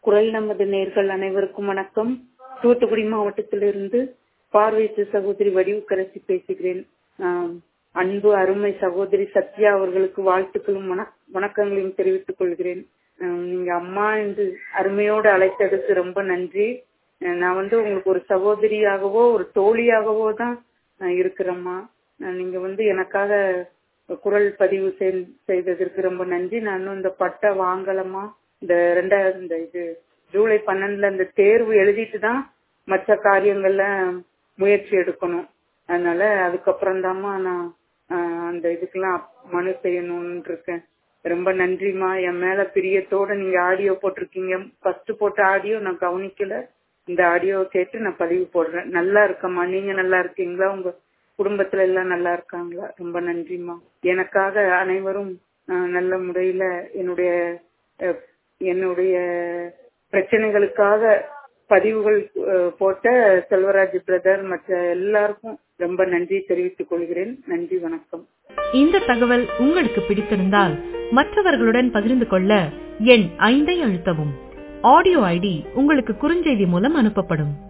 குரல் நமது நேர்கள் அனைவருக்கும் வணக்கம் தூத்துக்குடி மாவட்டத்திலிருந்து பார்வையற்ற சகோதரி வடிவுக்கரசி பேசுகிறேன் ஆம், அன்பு அருமை சகோதரி சத்யா அவர்களுக்கு வாழ்த்துக்களும் வணக்- வணக்கங்களையும் தெரிவித்துக் கொள்கிறேன் ஆம், நீங்க அம்மா என்று அருமையோடு அழைத்ததுக்கு ரொம்ப நன்றி அஹ் நான் வந்து உங்களுக்கு ஒரு சகோதரியாகவோ ஒரு தோழியாகவோ தான் நான் இருக்கிறேம்மா அஹ் நீங்க வந்து எனக்காக குரல் பதிவு செய்- செய்ததற்கு ரொம்ப நன்றி நான் இன்னும் இந்த பட்டை வாங்கலம்மா இந்த ரெண்டாயிரம் இந்த இது ஜூலை பன்னெண்டுல இந்த தேர்வு எழுதிட்டு தான் மற்ற காரியங்கள்ல முயற்சி எடுக்கணும் அதனால அதுக்கப்புறம் தாம்மா நான் ஆஹ், அந்த இதுக்கெல்லாம் மனு செய்யணும்னு இருக்கேன் ரொம்ப நன்றிம்மா என் மேல பிரியத்தோட நீங்க ஆடியோ போட்டிருக்கீங்க ஃபர்ஸ்ட் போட்ட ஆடியோ நான் கவனிக்கல இந்த ஆடியோ கேட்டு நான் பதிவு போடுறேன் நல்லா இருக்கம்மா நீங்க நல்லா இருக்கீங்களா உங்க குடும்பத்துல எல்லாம் நல்லா இருக்காங்களா ரொம்ப நன்றிம்மா எனக்காக அனைவரும் ஆஹ், நல்ல முறையில என்னுடைய அஹ், என்னுடைய பிரச்சனைகளுக்காக பதிவுகள் அஹ், போட்ட செல்வராஜ் பிரதர் மற்ற எல்லாருக்கும் ரொம்ப நன்றி தெரிவித்துக் கொள்கிறேன் நன்றி வணக்கம் இந்த தகவல் உங்களுக்கு பிடித்திருந்தால் மற்றவர்களுடன் பகிர்ந்து கொள்ள எண் ஐந்தை அழுத்தவும் ஆடியோ ஐடி உங்களுக்கு குறுஞ்செய்தி மூலம் அனுப்பப்படும்